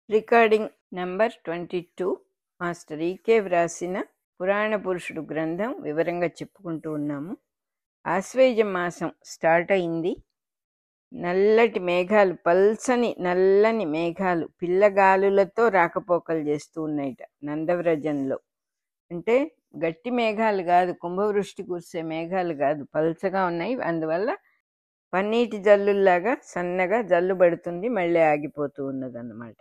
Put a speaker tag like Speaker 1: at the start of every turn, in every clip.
Speaker 1: recording number twenty two master E K వ్రాసిన పురాణ పురుషుడు గ్రంథం వివరంగా చెప్పుకుంటూ ఉన్నాము ఆశ్వేజ మాసం స్టార్ట్ అయింది నల్లటి మేఘాలు పల్సని నల్లని మేఘాలు పిల్లగాలులతో రాకపోకలు చేస్తూ ఉన్నాయిట నందవ్రజంలో అంటే గట్టి మేఘాలు కాదు కుంభవృష్టి కురిసే మేఘాలు కాదు పల్చగా ఉన్నాయి అందువల్ల పన్నీటి జల్లుల్లాగా సన్నగా జల్లు పడుతుంది మళ్ళీ ఆగిపోతూ ఉన్నదన్నమాట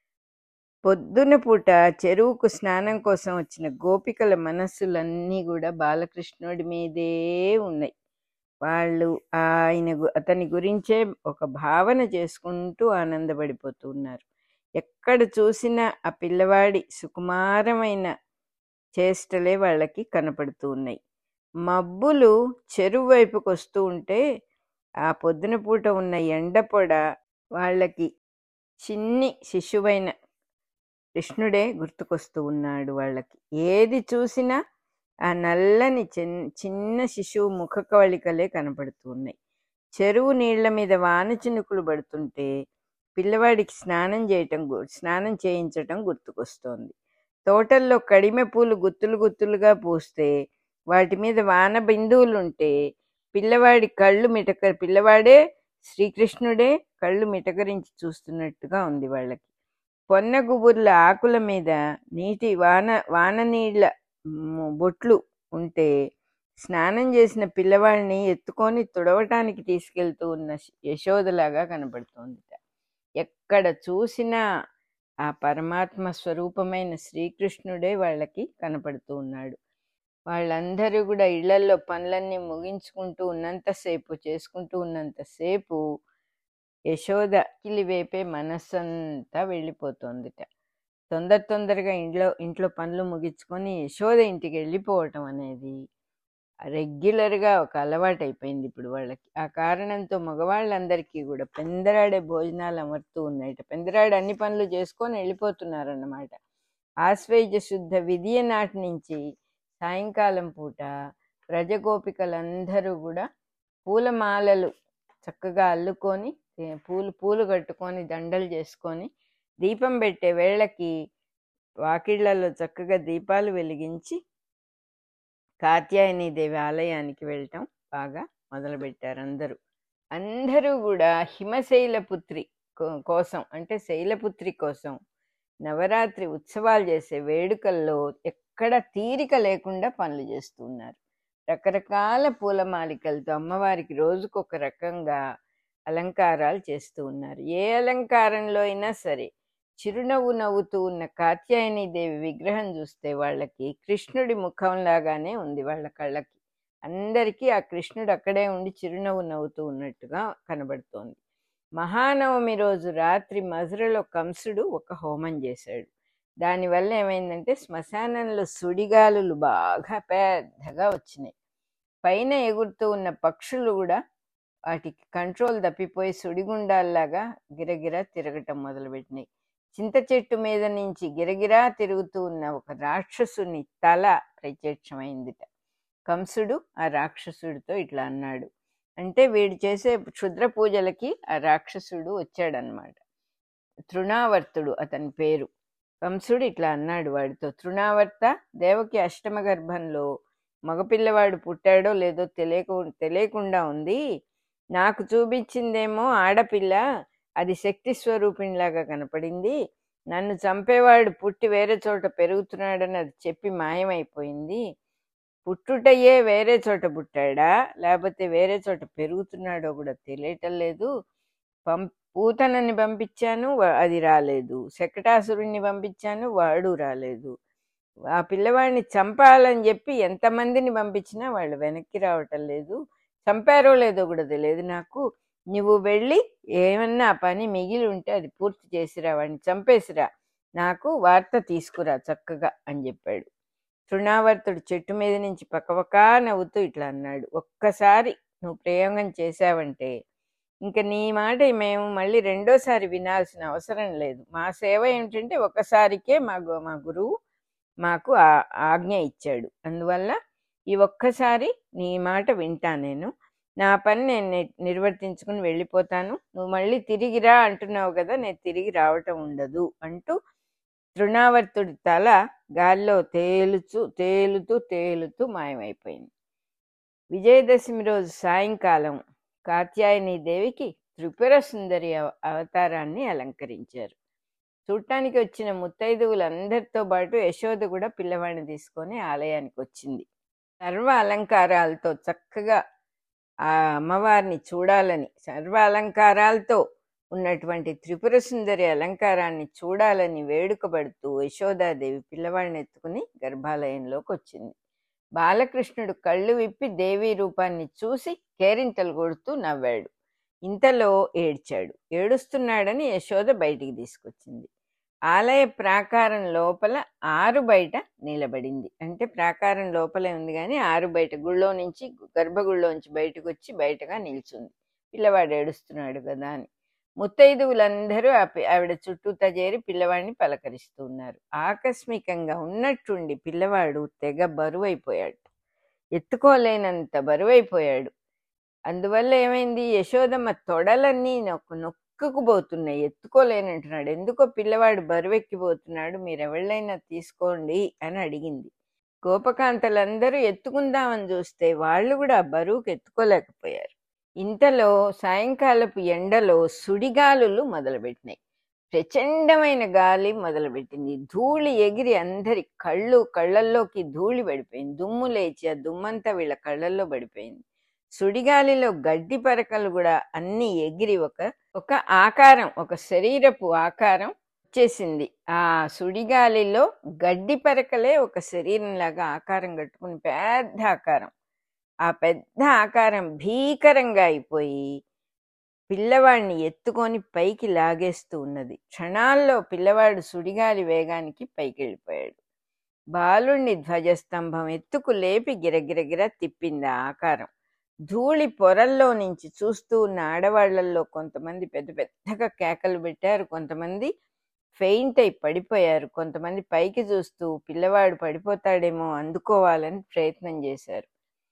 Speaker 1: పొద్దున పూట చెరువుకు స్నానం కోసం వచ్చిన గోపికల మనస్సులన్నీ కూడా బాలకృష్ణుడి మీదే ఉన్నాయి వాళ్ళు ఆయన గు- అతని గురించే ఒక భావన చేసుకుంటూ ఆనందపడిపోతూ ఉన్నారు ఎక్కడ చూసినా ఆ పిల్లవాడి సుకుమారమైన చేష్టలే వాళ్ళకి కనపడుతూ ఉన్నాయి మబ్బులు చెరువు వైపుకు వస్తూ ఉంటే ఆ పొద్దున పూట ఉన్న ఎండ పొడ వాళ్ళకి చిన్ని శిశువైన కృష్ణుడే గుర్తుకొస్తూ ఉన్నాడు వాళ్ళకి ఏది చూసినా ఆ నల్లని చిన్ చిన్న శిశువు ముఖ కవళికలే కనపడుతూ ఉన్నాయి చెరువు నీళ్ల మీద వాన చినుకులు పడుతుంటే పిల్లవాడికి స్నానం చేయటం గు- స్నానం చేయించటం గుర్తుకొస్తోంది తోటల్లో కడిమె పూలు గుత్తులు గుత్తులుగా పూస్తే వాటి మీద వాన బిందువులుంటే పిల్లవాడి కళ్ళు మిటక పిల్లవాడే శ్రీకృష్ణుడే కళ్ళు మిటకరించి చూస్తున్నట్టుగా ఉంది వాళ్ళకి పొన్న గుబుర్ల ఆకుల మీద నీటి వాన వాన నీళ్ళ మ్, బొట్లు ఉంటే స్నానం చేసిన పిల్లవాడిని ఎత్తుకొని తుడవటానికి తీసుకెళ్తూ ఉన్న శ- యశోదలాగా కనపడుతోంది ఎక్కడ చూసినా ఆ పరమాత్మ స్వరూపమైన శ్రీకృష్ణుడే వాళ్ళకి కనపడుతూ ఉన్నాడు వాళ్ళందరూ కూడా ఇళ్లల్లో పనులన్నీ ముగించుకుంటూ ఉన్నంతసేపు చేసుకుంటూ ఉన్నంతసేపు యశోద కిలి వేపే మనస్సంతా వెళ్ళిపోతోందిట తొందర తొందరగా ఇంట్లో ఇంట్లో పనులు ముగించుకొని యశోద ఇంటికి వెళ్ళిపోవటం అనేది రెగ్యులర్గా ఒక అలవాటు అయిపోయింది ఇప్పుడు వాళ్ళకి ఆ కారణంతో మగవాళ్ళందరికీ కూడా పెందరాడే భోజనాలు అమర్తూ ఉన్నాయట పెందరాడు అన్ని పనులు చేసుకొని వెళ్ళిపోతున్నారన్నమాట ఆశ్వేజ శుద్ధ విధియ నాటి నుంచి సాయంకాలం పూట ప్రజగోపికలందరూ కూడా పూలమాలలు చక్కగా అల్లుకొని ఏ, పూలు పూలు కట్టుకొని దండలు చేసుకొని దీపం పెట్టే వేళకి వాకిళ్లలో చక్కగా దీపాలు వెలిగించి కాత్యాయని దేవి ఆలయానికి వెళ్ళటం బాగా మొదలుపెట్టారు అందరూ అందరూ కూడా హిమశైల పుత్రి కో- కోసం అంటే శైలపుత్రి కోసం నవరాత్రి ఉత్సవాలు చేసే వేడుకల్లో ఎక్కడ తీరిక లేకుండా పనులు చేస్తూ ఉన్నారు రకరకాల పూలమాలికలతో అమ్మవారికి రోజుకొక రకంగా అలంకారాలు చేస్తూ ఉన్నారు ఏ అలంకారంలో అయినా సరే చిరునవ్వు నవ్వుతూ ఉన్న కాత్యాయని దేవి విగ్రహం చూస్తే వాళ్ళకి కృష్ణుడి ముఖం లాగానే ఉంది వాళ్ళ కళ్ళకి అందరికీ ఆ కృష్ణుడు అక్కడే ఉండి చిరునవ్వు నవ్వుతూ ఉన్నట్టుగా కనబడుతోంది మహానవమి రోజు రాత్రి మధురలో కంసుడు ఒక హోమం చేశాడు దానివల్ల ఏమైందంటే శ్మశానంలో సుడిగాలులు బాగా పెద్దగా వచ్చినాయి పైన ఎగురుతూ ఉన్న పక్షులు కూడా వాటికి కంట్రోల్ తప్పిపోయి సుడిగుండాల్లాగా గిరగిరా తిరగటం మొదలుపెట్టినాయి చింత చెట్టు మీద నుంచి గిరగిరా తిరుగుతూ ఉన్న ఒక రాక్షసుని తల ప్రత్యక్షమైందిట కంసుడు ఆ రాక్షసుడితో ఇట్లా అన్నాడు అంటే వీడు చేసే క్షుద్ర పూజలకి ఆ రాక్షసుడు వచ్చాడనమాట తృణావర్తుడు అతని పేరు కంసుడు ఇట్లా అన్నాడు వాడితో తృణావర్త దేవకి అష్టమ గర్భంలో మగపిల్లవాడు పుట్టాడో లేదో తెలియకు తెలియకుండా ఉంది నాకు చూపించిందేమో ఆడపిల్ల అది శక్తి స్వరూపిణిలాగా కనపడింది నన్ను చంపేవాడు పుట్టి వేరే చోట పెరుగుతున్నాడని అది చెప్పి మాయమైపోయింది పుట్టుటయ్యే వేరే చోట పుట్టాడా లేకపోతే వేరే చోట పెరుగుతున్నాడో కూడా తెలియటం లేదు పం పూతనని పంపించాను వా- అది రాలేదు శకటాసురుణ్ణి పంపించాను వాడు రాలేదు ఆ పిల్లవాడిని చంపాలని చెప్పి ఎంతమందిని పంపించినా వాళ్ళు వెనక్కి రావటం లేదు చంపారో లేదో కూడా తెలియదు నాకు నువ్వు వెళ్ళి ఏమన్నా ఆ పని మిగిలి ఉంటే అది పూర్తి చేసిరా వాడిని చంపేసిరా నాకు వార్త తీసుకురా చక్కగా అని చెప్పాడు తృణావర్తుడు చెట్టు మీద నుంచి పక్కపక్కా నవ్వుతూ ఇట్లా అన్నాడు ఒక్కసారి నువ్వు ప్రయోగం చేశావంటే ఇంక నీ మాట మేము మళ్ళీ రెండోసారి వినాల్సిన అవసరం లేదు మా సేవ ఏమిటంటే ఒక్కసారికే మా గు- మా గురువు మాకు ఆ- ఆజ్ఞ ఇచ్చాడు అందువల్ల ఈ ఒక్కసారి నీ మాట వింటా నేను నా పని నేను ని- నిర్వర్తించుకుని వెళ్ళిపోతాను నువ్వు మళ్ళీ తిరిగి రా అంటున్నావు కదా నేను తిరిగి రావటం ఉండదు అంటూ తృణావర్తుడి తల గాల్లో తేలుచు తేలుతూ తేలుతూ మాయమైపోయింది విజయదశమి రోజు సాయంకాలం కాత్యాయని దేవికి త్రిపుర సుందరి అవ- అవతారాన్ని అలంకరించారు చూడటానికి వచ్చిన ముత్తైదువులందరితో పాటు యశోద కూడా పిల్లవాడిని తీసుకొని ఆలయానికి వచ్చింది సర్వ అలంకారాలతో చక్కగా ఆ అమ్మవారిని చూడాలని సర్వ అలంకారాలతో ఉన్నటువంటి త్రిపుర సుందరి అలంకారాన్ని చూడాలని వేడుకబడుతూ యశోదాదేవి పిల్లవాడిని ఎత్తుకుని గర్భాలయంలోకి వచ్చింది బాలకృష్ణుడు కళ్ళు విప్పి దేవి రూపాన్ని చూసి కేరింతలు కొడుతూ నవ్వాడు ఇంతలో ఏడ్చాడు ఏడుస్తున్నాడని యశోద బయటికి తీసుకొచ్చింది ఆలయ ప్రాకారం లోపల ఆరు బయట నిలబడింది అంటే ప్రాకారం లోపలే ఉంది కానీ ఆరు బయట గుళ్ళో నుంచి గర్భగుళ్ళోంచి బయటకు వచ్చి బయటగా నిల్చుంది పిల్లవాడు ఏడుస్తున్నాడు కదా అని ముత్తైదువులందరూ ఆ పి- ఆవిడ చుట్టూతా చేరి పిల్లవాడిని పలకరిస్తూ ఉన్నారు ఆకస్మికంగా ఉన్నట్టుండి పిల్లవాడు తెగ బరువైపోయాడు ఎత్తుకోలేనంత బరువైపోయాడు అందువల్ల ఏమైంది యశోదమ్మ తొడలన్నీ నొక్కు నొక్కుకుపోతున్నాయి ఎత్తుకోలేనంటున్నాడు ఎందుకో పిల్లవాడు బరువెక్కిపోతున్నాడు మీరెవళ్ళైనా తీసుకోండి అని అడిగింది గోపకాంతలందరూ ఎత్తుకుందామని చూస్తే వాళ్ళు కూడా ఆ బరువుకు ఎత్తుకోలేకపోయారు ఇంతలో సాయంకాలపు ఎండలో సుడిగాలులు మొదలుపెట్టినాయి ప్రచండమైన గాలి మొదలుపెట్టింది ధూళి ఎగిరి అందరి కళ్ళు కళ్ళల్లోకి ధూళి పడిపోయింది దుమ్ము లేచి ఆ దుమ్మంతా వీళ్ళ కళ్ళల్లో పడిపోయింది సుడిగాలిలో గడ్డి పరకలు కూడా అన్ని ఎగిరి ఒక ఒక ఆకారం ఒక శరీరపు ఆకారం వచ్చేసింది ఆ సుడిగాలిలో గడ్డి పరకలే ఒక శరీరం లాగా ఆకారం కట్టుకుని పెద్ద ఆకారం ఆ పెద్ద ఆకారం భీకరంగా అయిపోయి పిల్లవాడిని ఎత్తుకొని పైకి లాగేస్తూ ఉన్నది క్షణాల్లో పిల్లవాడు సుడిగాలి వేగానికి పైకి వెళ్ళిపోయాడు బాలుణ్ణి ధ్వజస్తంభం ఎత్తుకు లేపి గిరగిరగిర తిప్పింది ఆ ఆకారం ధూళి పొరల్లో నుంచి చూస్తూ ఉన్న ఆడవాళ్లలో కొంతమంది పెద్ద పెద్దగా కేకలు పెట్టారు కొంతమంది ఫెయింట్ అయి పడిపోయారు కొంతమంది పైకి చూస్తూ పిల్లవాడు పడిపోతాడేమో అందుకోవాలని ప్రయత్నం చేశారు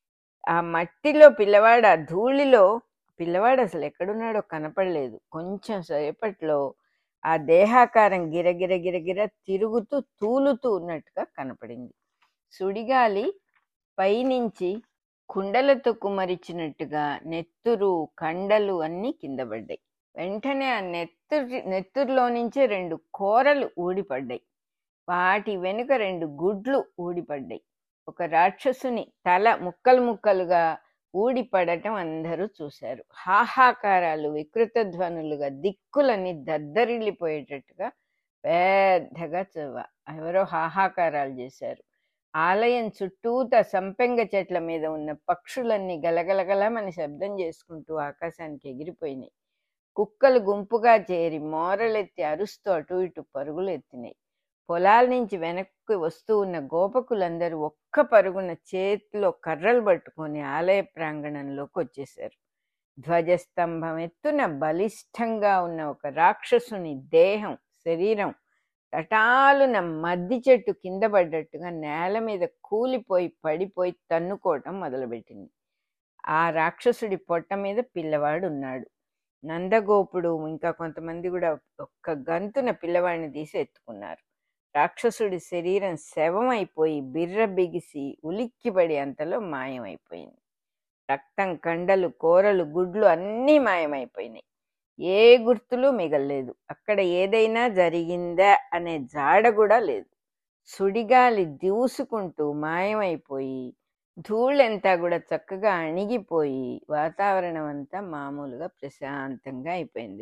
Speaker 1: ఆ మట్టిలో పిల్లవాడు ఆ ధూళిలో పిల్లవాడు అసలు ఎక్కడున్నాడో కనపడలేదు కొంచెం సేపట్లో ఆ దేహాకారం గిరగిర గిరగిర తిరుగుతూ తూలుతూ ఉన్నట్టుగా కనపడింది సుడిగాలి పైనుంచి కుండలతో కుమరిచినట్టుగా నెత్తురు కండలు అన్నీ కింద పడ్డాయి వెంటనే ఆ నెత్తురు నెత్తురులో నుంచే రెండు కూరలు ఊడిపడ్డాయి వాటి వెనుక రెండు గుడ్లు ఊడిపడ్డాయి ఒక రాక్షసుని తల ముక్కలు ముక్కలుగా ఊడిపడటం అందరూ చూశారు హాహాకారాలు వికృత ధ్వనులుగా దిక్కులన్నీ దద్దరిల్లిపోయేటట్టుగా పెద్దగా చ- ఎవరో హాహాకారాలు చేశారు ఆలయం చుట్టూత సంపెంగ చెట్ల మీద ఉన్న పక్షులన్నీ గలగలగలమని శబ్దం చేసుకుంటూ ఆకాశానికి ఎగిరిపోయినాయి కుక్కలు గుంపుగా చేరి మోరలెత్తి అరుస్తూ అటు ఇటు పరుగులు ఎత్తినాయి పొలాల నుంచి వెనక్కి వస్తూ ఉన్న గోపకులందరూ ఒక్క పరుగున చేతిలో కర్రలు పట్టుకొని ఆలయ ప్రాంగణంలోకి వచ్చేశారు ధ్వజస్తంభం ఎత్తున బలిష్టంగా ఉన్న ఒక రాక్షసుని దేహం శరీరం తటాలున మద్ది చెట్టు కింద పడ్డట్టుగా నేల మీద కూలిపోయి పడిపోయి తన్నుకోవటం మొదలుపెట్టింది ఆ రాక్షసుడి పొట్ట మీద పిల్లవాడు ఉన్నాడు నందగోపుడు ఇంకా కొంతమంది కూడా ఒక్క గంతున పిల్లవాడిని తీసి ఎత్తుకున్నారు రాక్షసుడి శరీరం శవమైపోయి బిర్ర బిగిసి ఉలిక్కిపడి అంతలో మాయమైపోయింది రక్తం కండలు కూరలు గుడ్లు అన్నీ మాయమైపోయినాయి ఏ గుర్తులు మిగల్లేదు అక్కడ ఏదైనా జరిగిందా అనే జాడ కూడా లేదు సుడిగాలి దూసుకుంటూ మాయమైపోయి ధూళంతా కూడా చక్కగా అణిగిపోయి వాతావరణం అంతా మామూలుగా ప్రశాంతంగా అయిపోయింది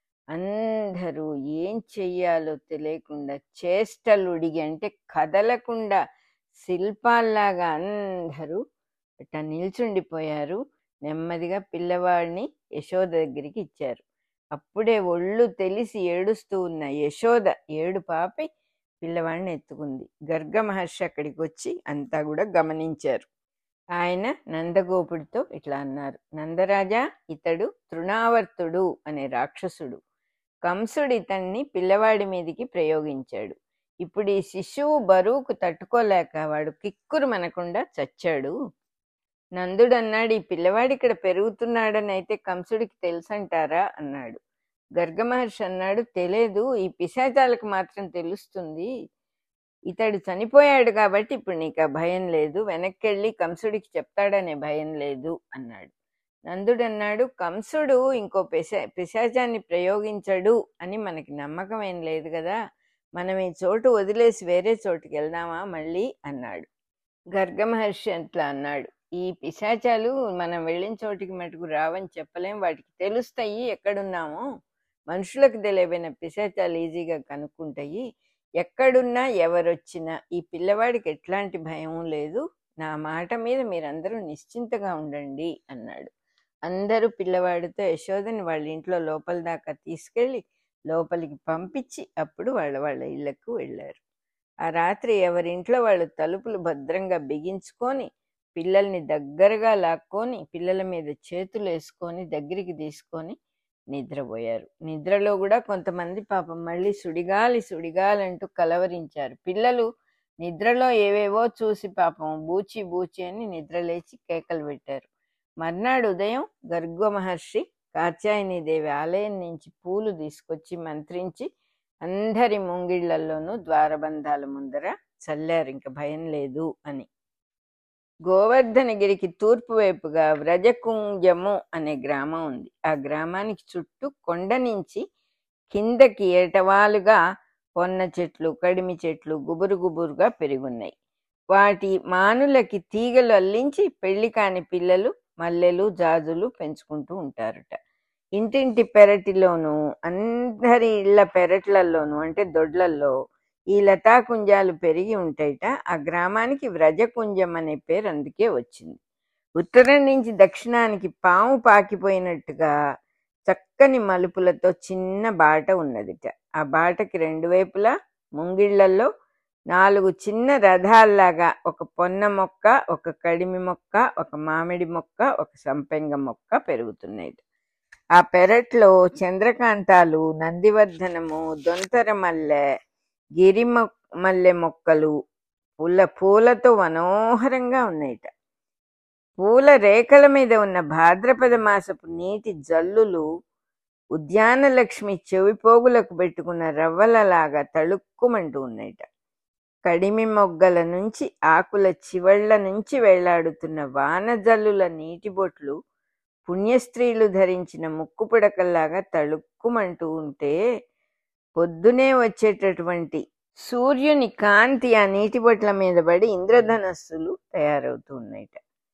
Speaker 1: అందరూ ఏం చెయ్యాలో తెలియకుండా చేష్టలుడిగి అంటే కదలకుండా శిల్పాల్లాగా అందరూ ఇట్లా నిల్చుండిపోయారు నెమ్మదిగా పిల్లవాడిని యశోద దగ్గరికి ఇచ్చారు అప్పుడే ఒళ్ళు తెలిసి ఏడుస్తూ ఉన్న యశోద ఏడు పాపి పిల్లవాడిని ఎత్తుకుంది గర్గ మహర్షి అక్కడికి వచ్చి అంతా కూడా గమనించారు ఆయన నందగోపుడితో ఇట్లా అన్నారు నందరాజా ఇతడు తృణావర్తుడు అనే రాక్షసుడు కంసుడు ఇతన్ని పిల్లవాడి మీదికి ప్రయోగించాడు ఇప్పుడు ఈ శిశువు బరువుకు తట్టుకోలేక వాడు కిక్కురు మనకుండా చచ్చాడు నందుడు అన్నాడు ఈ పిల్లవాడు ఇక్కడ పెరుగుతున్నాడని అయితే కంసుడికి తెలుసంటారా అన్నాడు గర్గ మహర్షి అన్నాడు తెలియదు ఈ పిశాచాలకు మాత్రం తెలుస్తుంది ఇతడు చనిపోయాడు కాబట్టి ఇప్పుడు నీకు ఆ భయం లేదు వెనక్కి వెళ్ళి కంసుడికి చెప్తాడనే భయం లేదు అన్నాడు నందుడు అన్నాడు కంసుడు ఇంకో పిశా పిశాచాన్ని ప్రయోగించడు అని మనకి నమ్మకం ఏం లేదు కదా మనం ఈ చోటు వదిలేసి వేరే చోటుకి వెళ్దామా మళ్ళీ అన్నాడు గర్గ మహర్షి అట్లా అన్నాడు ఈ పిశాచాలు మనం వెళ్ళిన చోటికి మటుకు రావని చెప్పలేం వాటికి తెలుస్తాయి ఎక్కడున్నామో మనుషులకు తెలియబోయిన పిశాచాలు ఈజీగా కనుక్కుంటాయి ఎక్కడున్నా ఎవరొచ్చినా ఈ పిల్లవాడికి ఎట్లాంటి భయం లేదు నా మాట మీద మీరందరూ నిశ్చింతగా ఉండండి అన్నాడు అందరూ పిల్లవాడితో యశోదని వాళ్ళ ఇంట్లో లోపల దాకా తీసుకెళ్ళి లోపలికి పంపించి అప్పుడు వాళ్ళ వాళ్ళ ఇళ్లకు వెళ్ళారు ఆ రాత్రి ఎవరింట్లో వాళ్ళు తలుపులు భద్రంగా బిగించుకొని పిల్లల్ని దగ్గరగా లాక్కొని పిల్లల మీద చేతులు వేసుకొని దగ్గరికి తీసుకొని నిద్రపోయారు నిద్రలో కూడా కొంతమంది పాపం మళ్ళీ సుడిగాలి సుడిగాలి అంటూ కలవరించారు పిల్లలు నిద్రలో ఏవేవో చూసి పాపం బూచి బూచి అని నిద్రలేచి కేకలు పెట్టారు మర్నాడు ఉదయం గర్గ మహర్షి కాత్యాయనీదేవి ఆలయం నుంచి పూలు తీసుకొచ్చి మంత్రించి అందరి ముంగిళ్లలోనూ ద్వారబంధాల ముందర చల్లారు ఇంక భయం లేదు అని గోవర్ధనగిరికి తూర్పు వైపుగా వ్రజకుంజము అనే గ్రామం ఉంది ఆ గ్రామానికి చుట్టూ కొండ నుంచి కిందకి ఏటవాలుగా పొన్న చెట్లు కడిమి చెట్లు గుబురు గుబురుగా పెరుగున్నాయి వాటి మానులకి తీగలు అల్లించి పెళ్లి కాని పిల్లలు మల్లెలు జాజులు పెంచుకుంటూ ఉంటారట ఇంటింటి పెరటిలోనూ అందరి ఇళ్ల పెరట్లలోనూ అంటే దొడ్లల్లో ఈ లతాకుంజాలు పెరిగి ఉంటాయిట ఆ గ్రామానికి వ్రజకుంజం అనే పేరు అందుకే వచ్చింది ఉత్తరం నుంచి దక్షిణానికి పాము పాకిపోయినట్టుగా చక్కని మలుపులతో చిన్న బాట ఉన్నదిట ఆ బాటకి రెండు వైపులా ముంగిళ్లలో నాలుగు చిన్న రథాల్లాగా ఒక పొన్న మొక్క ఒక కడిమి మొక్క ఒక మామిడి మొక్క ఒక సంపెంగ మొక్క పెరుగుతున్నాయి ఆ పెరట్లో చంద్రకాంతాలు నందివర్ధనము దొంతర మల్లె గిరి మొ- మల్లె మొక్కలు పూల పూలతో మనోహరంగా ఉన్నాయిట పూల రేఖల మీద ఉన్న భాద్రపద మాసపు నీటి జల్లులు ఉద్యానలక్ష్మి చెవిపోగులకు పెట్టుకున్న రవ్వలలాగా తళుక్కుమంటూ ఉన్నాయిట కడిమి మొగ్గల నుంచి ఆకుల చివళ్ల నుంచి వేలాడుతున్న వానజల్లుల నీటి బొట్లు పుణ్యస్త్రీలు ధరించిన ముక్కు పుడకల్లాగా తళుక్కుమంటూ ఉంటే పొద్దునే వచ్చేటటువంటి సూర్యుని కాంతి ఆ నీటి బొట్ల మీద పడి ఇంద్రధనస్సులు తయారవుతూ ఉన్నాయిట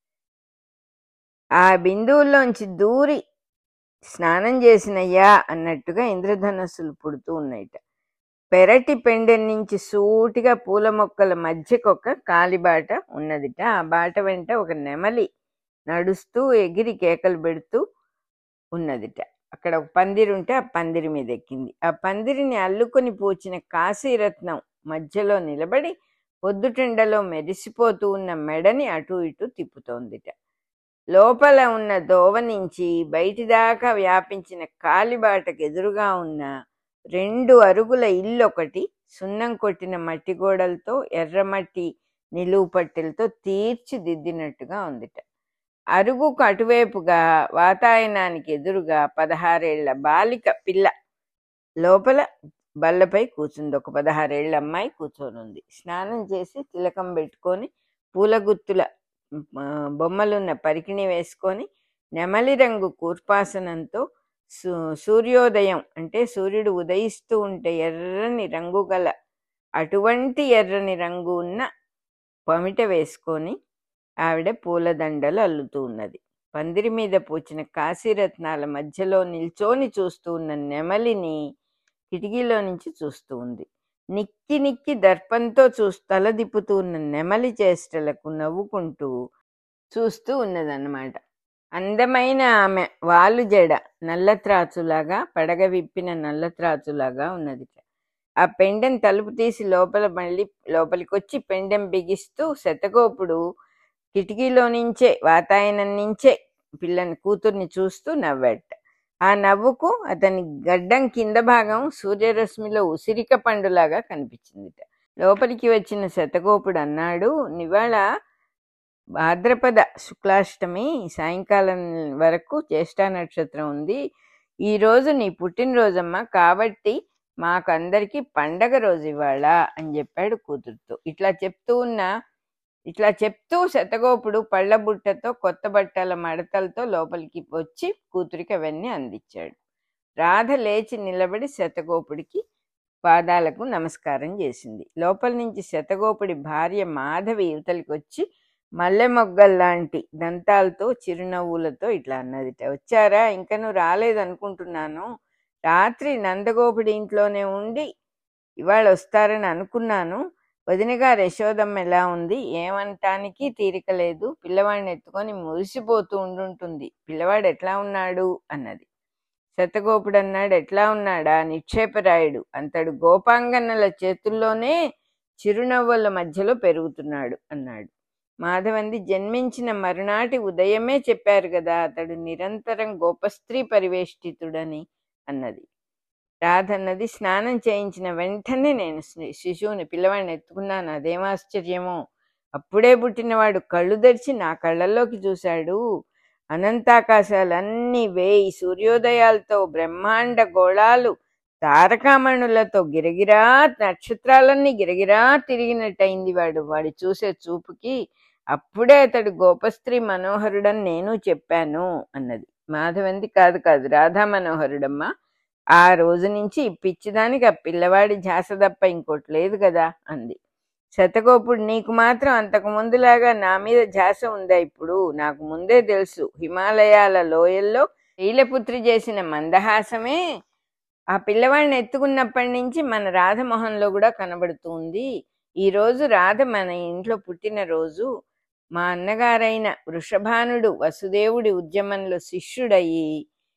Speaker 1: ఆ బిందువుల్లోంచి దూరి స్నానం చేసినయ్యా అన్నట్టుగా ఇంద్రధనస్సులు పుడుతూ ఉన్నాయిట పెరటి పెండెం నుంచి సూటిగా పూల మొక్కల మధ్యకొక కాలిబాట ఉన్నదిట ఆ బాట వెంట ఒక నెమలి నడుస్తూ ఎగిరి కేకలు పెడుతూ ఉన్నదిట అక్కడ ఒక పందిరి ఉంటే ఆ పందిరి మీద ఎక్కింది ఆ పందిరిని అల్లుకొని పూచిన కాశీరత్నం మధ్యలో నిలబడి పొద్దుటెండలో మెరిసిపోతూ ఉన్న మెడని అటు ఇటు తిప్పుతోందిట లోపల ఉన్న దోవ నుంచి బయటి దాకా వ్యాపించిన కాలిబాటకు ఎదురుగా ఉన్న రెండు అరుగుల ఇల్లు ఒకటి సున్నం కొట్టిన మట్టి గోడలతో ఎర్రమట్టి నిలువు పట్టెలతో తీర్చిదిద్దినట్టుగా ఉందిట అరుగుకు అటువైపుగా వాతాయనానికి ఎదురుగా పదహారేళ్ల బాలిక పిల్ల లోపల బల్లపై కూర్చుంది ఒక పదహారేళ్ల అమ్మాయి కూర్చొని ఉంది స్నానం చేసి తిలకం పెట్టుకొని పూల గుత్తుల ఆ, బొమ్మలున్న పరికిణి వేసుకొని నెమలి రంగు కూర్పాసనంతో సూ సూర్యోదయం అంటే సూర్యుడు ఉదయిస్తూ ఉంటే ఎర్రని రంగు గల అటువంటి ఎర్రని రంగు ఉన్న పమిట వేసుకొని ఆవిడ పూలదండలు అల్లుతూ ఉన్నది పందిరి మీద పూచిన కాశీరత్నాల మధ్యలో నిల్చోని చూస్తూ ఉన్న నెమలిని కిటికీలో నుంచి చూస్తూ ఉంది నిక్కి నిక్కి దర్పంతో చూస్తూ తల దిప్పుతూ ఉన్న నెమలి చేష్టలకు నవ్వుకుంటూ చూస్తూ ఉన్నదన్నమాట అందమైన ఆమె వాలు జడ నల్ల త్రాచులాగా పడగ విప్పిన నల్ల త్రాచులాగా ఉన్నది ఆ పెండెం తలుపు తీసి లోపల మళ్ళీ లోపలికి వచ్చి పెండెం బిగిస్తూ శతకోపుడు కిటికీలో నుంచే వాతాయనం నుంచే పిల్లని కూతుర్ని చూస్తూ నవ్వాట ఆ నవ్వుకు అతని గడ్డం కింద భాగం సూర్యరశ్మిలో ఉసిరిక పండులాగా కనిపించిందిట లోపలికి వచ్చిన శతగోపుడు అన్నాడు నివాళ భాద్రపద శుక్లాష్టమి సాయంకాలం వరకు జ్యేష్ఠ నక్షత్రం ఉంది ఈ రోజు నీ పుట్టినరోజమ్మా కాబట్టి మాకందరికీ పండగ రోజు ఇవాళ అని చెప్పాడు కూతురుతో ఇట్లా చెప్తూ ఉన్న ఇట్లా చెప్తూ శతగోపుడు పళ్ళ బుట్టతో కొత్త బట్టల మడతలతో లోపలికి వచ్చి కూతురికి అవన్నీ అందించాడు రాధ లేచి నిలబడి శతగోపుడికి పాదాలకు నమస్కారం చేసింది లోపల నుంచి శతగోపుడి భార్య మాధవి యువతలికి వచ్చి మల్లె మొగ్గల్లాంటి దంతాలతో చిరునవ్వులతో ఇట్లా అన్నదిట వచ్చారా ఇంకా నువ్వు రాలేదనుకుంటున్నాను రాత్రి నందగోపుడి ఇంట్లోనే ఉండి ఇవాళ వస్తారని అనుకున్నాను వదిన గారు యశోదమ్మ ఎలా ఉంది ఏమంటానికి తీరిక లేదు పిల్లవాడిని ఎత్తుకొని మురిసిపోతూ ఉండుంటుంది పిల్లవాడు ఎట్లా ఉన్నాడు అన్నది శతగోపుడు అన్నాడు ఎట్లా ఉన్నాడా నిక్షేపరాయుడు అంతడు గోపాంగన్నల చేతుల్లోనే చిరునవ్వుల మధ్యలో పెరుగుతున్నాడు అన్నాడు మాధవంది జన్మించిన మరునాటి ఉదయమే చెప్పారు కదా అతడు నిరంతరం గోపస్త్రీ పరివేష్టితుడని అన్నది రాధన్నది స్నానం చేయించిన వెంటనే నేను శి- శిశువుని పిల్లవాడిని ఎత్తుకున్నాను అదేం ఆశ్చర్యమో అప్పుడే పుట్టినవాడు కళ్ళు తెరిచి నా కళ్ళల్లోకి చూశాడు అనంతాకాశాలన్నీ వేయి సూర్యోదయాలతో బ్రహ్మాండ గోళాలు తారకామణులతో గిరగిరా నక్షత్రాలన్నీ గిరగిరా తిరిగినట్టయింది వాడు వాడి చూసే చూపుకి అప్పుడే అతడు గోపస్త్రీ మనోహరుడని నేను చెప్పాను అన్నది మాధవంది కాదు కాదు రాధా మనోహరుడమ్మా ఆ రోజు నుంచి ఈ పిచ్చిదానికి ఆ పిల్లవాడి ఝాస తప్ప ఇంకోటి లేదు కదా అంది శతకోపుడు నీకు మాత్రం అంతకు ముందులాగా నా మీద ఝాస ఉందా ఇప్పుడు నాకు ముందే తెలుసు హిమాలయాల లోయల్లో శైలపుత్రి చేసిన మందహాసమే ఆ పిల్లవాడిని ఎత్తుకున్నప్పటి నుంచి మన రాధ మొహంలో కూడా కనబడుతూ ఉంది ఈ రోజు రాధ మన ఇంట్లో పుట్టిన రోజు మా అన్నగారైన వృషభానుడు వసుదేవుడి ఉద్యమంలో శిష్యుడయి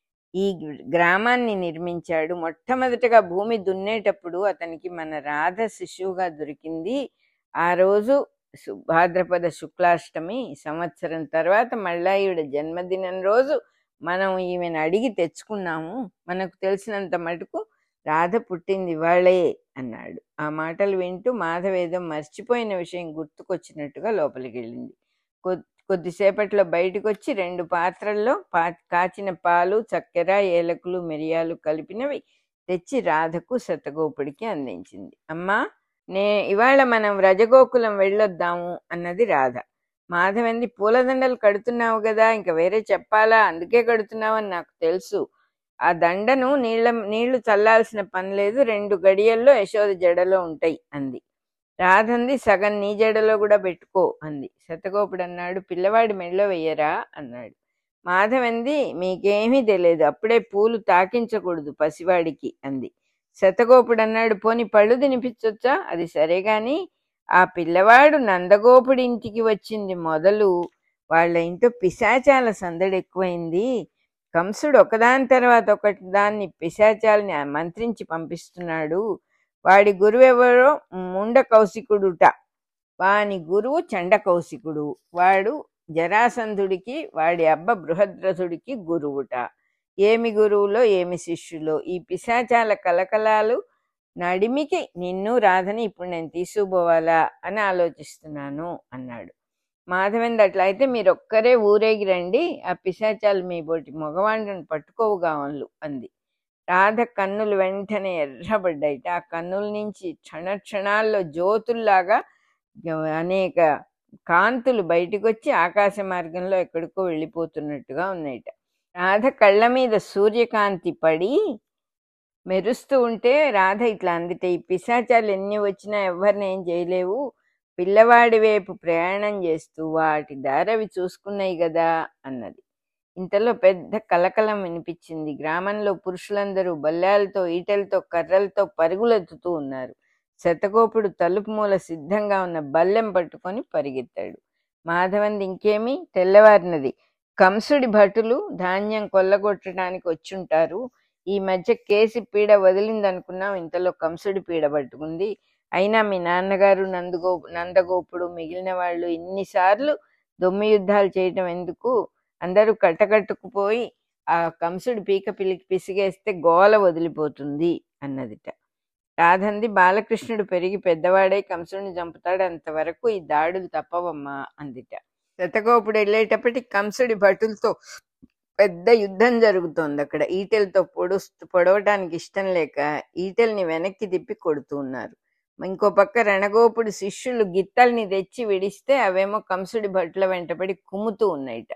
Speaker 1: ఈ గ్రామాన్ని నిర్మించాడు మొట్టమొదటగా భూమి దున్నేటప్పుడు అతనికి మన రాధ శిశువుగా దొరికింది ఆ రోజు సు- భాద్రపద శుక్లాష్టమి సంవత్సరం తర్వాత మళ్ళా ఈవిడ జన్మదినం రోజు మనం ఈమెను అడిగి తెచ్చుకున్నాము మనకు తెలిసినంత మటుకు రాధ పుట్టింది ఇవాళే అన్నాడు ఆ మాటలు వింటూ మాధవేదో మర్చిపోయిన విషయం గుర్తుకొచ్చినట్టుగా లోపలికి వెళ్ళింది కొ- కొద్దిసేపట్లో బయటకు వచ్చి రెండు పాత్రల్లో పా కాచిన పాలు చక్కెర ఏలకులు మిరియాలు కలిపినవి తెచ్చి రాధకు శతగోపుడికి అందించింది అమ్మా నే ఇవాళ మనం రజగోకులం వెళ్ళొద్దాము అన్నది రాధ మాధవంది పూలదండలు కడుతున్నావు కదా ఇంకా వేరే చెప్పాలా అందుకే కడుతున్నావని నాకు తెలుసు ఆ దండను నీళ్ళ నీళ్లు చల్లాల్సిన పని లేదు రెండు గడియల్లో యశోద జడలో ఉంటాయి అంది రాధంది సగం నీ జడలో కూడా పెట్టుకో అంది శతగోపుడు అన్నాడు పిల్లవాడి మెళ్ళో వెయ్యరా అన్నాడు మాధవంది మీకేమీ తెలియదు అప్పుడే పూలు తాకించకూడదు పసివాడికి అంది శతగోపుడు అన్నాడు పోని పళ్ళు తినిపించొచ్చా అది సరే గాని ఆ పిల్లవాడు నందగోపుడి ఇంటికి వచ్చింది మొదలు వాళ్ళ ఇంట్లో పిశాచాల సందడి ఎక్కువైంది కంసుడు ఒకదాని తర్వాత ఒకటి దాన్ని పిశాచాలని మంత్రించి పంపిస్తున్నాడు వాడి గురువెవరో ముండ కౌశికుడుట వాని గురువు చండ కౌశికుడు వాడు జరాసంధుడికి వాడి అబ్బ బృహద్రథుడికి గురువుట ఏమి గురువులో ఏమి శిష్యులో ఈ పిశాచాల కలకలాలు నడిమికి నిన్ను రాధని ఇప్పుడు నేను తీసుకుపోవాలా అని ఆలోచిస్తున్నాను అన్నాడు మాధవేంద్ర అట్లా అయితే మీరు ఒక్కరే ఊరేగి రండి ఆ పిశాచాలు మీ బోటి మగవాళ్ళని పట్టుకోవు కావాళ్ళు అంది రాధ కన్నులు వెంటనే ఎర్రబడ్డాయిట ఆ కన్నుల నుంచి క్షణ క్షణాల్లో జ్యోతుల్లాగా అనేక కాంతులు బయటకు వచ్చి ఆకాశ మార్గంలో ఎక్కడికో వెళ్ళిపోతున్నట్టుగా ఉన్నాయిట రాధ కళ్ళ మీద సూర్యకాంతి పడి మెరుస్తూ ఉంటే రాధ ఇట్లా అందిట ఈ పిశాచాలు ఎన్ని వచ్చినా ఎవరిని ఏం చేయలేవు పిల్లవాడి వైపు ప్రయాణం చేస్తూ వాటి దారవి చూసుకున్నాయి కదా అన్నది ఇంతలో పెద్ద కలకలం వినిపించింది గ్రామంలో పురుషులందరూ బల్లాలతో ఈటెలతో కర్రలతో పరుగులెత్తుతూ ఉన్నారు శతకోపుడు తలుపు మూల సిద్ధంగా ఉన్న బల్లెం పట్టుకొని పరిగెత్తాడు మాధవంది ఇంకేమి తెల్లవారినది కంసుడి భటులు ధాన్యం కొల్లగొట్టడానికి వచ్చుంటారు ఈ మధ్య కేసి పీడ వదిలిందనుకున్నాం ఇంతలో కంసుడి పీడ పట్టుకుంది అయినా మీ నాన్నగారు నందగో నందగోపుడు మిగిలిన వాళ్ళు ఇన్నిసార్లు దొమ్మి యుద్ధాలు చేయటం ఎందుకు అందరూ కట్టకట్టుకుపోయి ఆ కంసుడి పీక పిలికి పిసిగేస్తే గోల వదిలిపోతుంది అన్నదిట రాధంది బాలకృష్ణుడు పెరిగి పెద్దవాడై కంసుడిని చంపుతాడు అంతవరకు ఈ దాడులు తప్పవమ్మా అందిట శతకోపుడు వెళ్ళేటప్పటికి కంసుడి భటులతో పెద్ద యుద్ధం జరుగుతోంది అక్కడ ఈటెలతో పొడుస్తూ పొడవటానికి ఇష్టం లేక ఈటెల్ని వెనక్కి తిప్పి కొడుతూ ఉన్నారు ఇంకో పక్క రణగోపుడు శిష్యులు గిత్తల్ని తెచ్చి విడిస్తే అవేమో కంసుడి భటుల వెంటబడి కుమ్ముతూ ఉన్నాయిట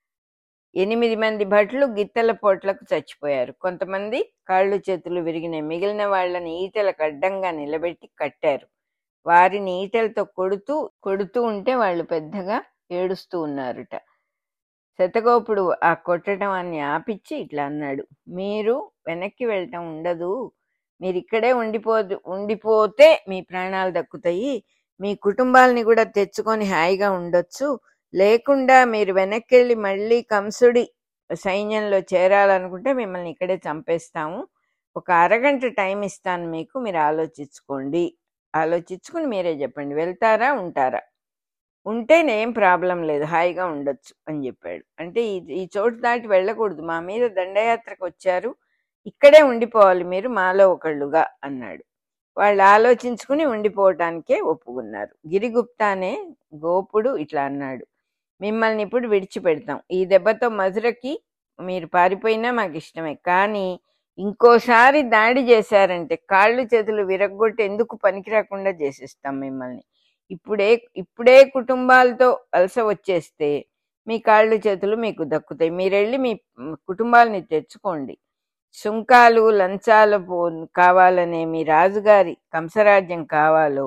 Speaker 1: ఎనిమిది మంది భటులు గిత్తల పోట్లకు చచ్చిపోయారు కొంతమంది కాళ్ళు చేతులు విరిగినాయి మిగిలిన వాళ్ళని ఈటెలకు అడ్డంగా నిలబెట్టి కట్టారు వారిని ఈటెలతో కొడుతూ కొడుతూ ఉంటే వాళ్ళు పెద్దగా ఏడుస్తూ ఉన్నారుట శతగోపుడు ఆ కొట్టడాన్ని ఆపిచ్చి ఇట్లా అన్నాడు మీరు వెనక్కి వెళ్ళటం ఉండదు మీరు ఇక్కడే ఉండిపో ఉండిపోతే మీ ప్రాణాలు దక్కుతాయి మీ కుటుంబాలని కూడా తెచ్చుకొని హాయిగా ఉండొచ్చు లేకుండా మీరు వెనక్కి వెళ్ళి మళ్ళీ కంసుడి సైన్యంలో చేరాలనుకుంటే మిమ్మల్ని ఇక్కడే చంపేస్తాము ఒక అరగంట టైం ఇస్తాను మీకు మీరు ఆలోచించుకోండి ఆలోచించుకుని మీరే చెప్పండి వెళ్తారా ఉంటారా ఉంటే ఏం ప్రాబ్లం లేదు హాయిగా ఉండొచ్చు అని చెప్పాడు అంటే ఈ ఈ చోటు దాటి వెళ్ళకూడదు మా మీద దండయాత్రకు వచ్చారు ఇక్కడే ఉండిపోవాలి మీరు మాలో ఒకళ్ళుగా అన్నాడు వాళ్ళు ఆలోచించుకుని ఉండిపోవటానికే ఒప్పుకున్నారు గిరిగుప్తానే గోపుడు ఇట్లా అన్నాడు మిమ్మల్ని ఇప్పుడు విడిచిపెడతాం ఈ దెబ్బతో మధురకి మీరు పారిపోయినా మాకు ఇష్టమే కానీ ఇంకోసారి దాడి చేశారంటే కాళ్ళు చేతులు విరగ్గొట్టి ఎందుకు పనికి రాకుండా చేసేస్తాం మిమ్మల్ని ఇప్పుడే ఇప్పుడే కుటుంబాలతో వలస వచ్చేస్తే మీ కాళ్ళు చేతులు మీకు దక్కుతాయి మీరెళ్ళి మీ కుటుంబాలని తెచ్చుకోండి సుంకాలు లంచాలు పో కావాలనే మీ రాజుగారి కంసరాజ్యం కావాలో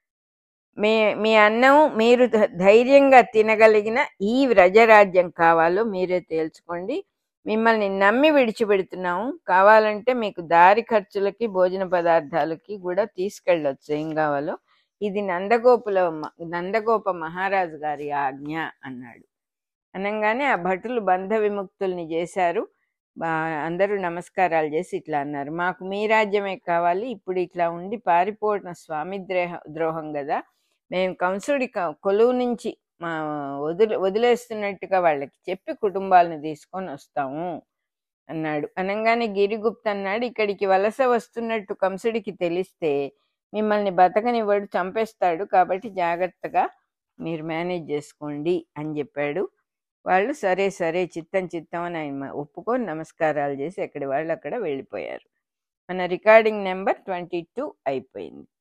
Speaker 1: మీ మీ అన్నం మీరు ధ- ధైర్యంగా తినగలిగిన ఈ వ్రజరాజ్యం కావాలో మీరే తేల్చుకోండి మిమ్మల్ని నమ్మి విడిచిపెడుతున్నాము కావాలంటే మీకు దారి ఖర్చులకి భోజన పదార్థాలకి కూడా తీసుకెళ్ళొచ్చు ఏం కావాలో ఇది నందగోపుల మ- నందగోప మహారాజు గారి ఆజ్ఞ అన్నాడు అనగానే ఆ భటులు బంధ విముక్తుల్ని చేశారు బా- అందరూ నమస్కారాలు చేసి ఇట్లా అన్నారు మాకు మీ రాజ్యమే కావాలి ఇప్పుడు ఇట్లా ఉండి పారిపోవడం స్వామి ద్రోహ ద్రోహం కదా మేము కంసుడి క- కొలువు నుంచి మా వదిలి వదిలేస్తున్నట్టుగా వాళ్ళకి చెప్పి కుటుంబాలను తీసుకొని వస్తాము అన్నాడు అనగానే గిరిగుప్త అన్నాడు ఇక్కడికి వలస వస్తున్నట్టు కంసుడికి తెలిస్తే మిమ్మల్ని బతకనివ్వడు చంపేస్తాడు కాబట్టి జాగ్రత్తగా మీరు మేనేజ్ చేసుకోండి అని చెప్పాడు వాళ్ళు సరే సరే చిత్తం చిత్తం అని ఆయన ఒప్పుకొని నమస్కారాలు చేసి ఎక్కడి వాళ్ళు అక్కడ వెళ్ళిపోయారు మన రికార్డింగ్ నెంబర్ ట్వంటీ టూ అయిపోయింది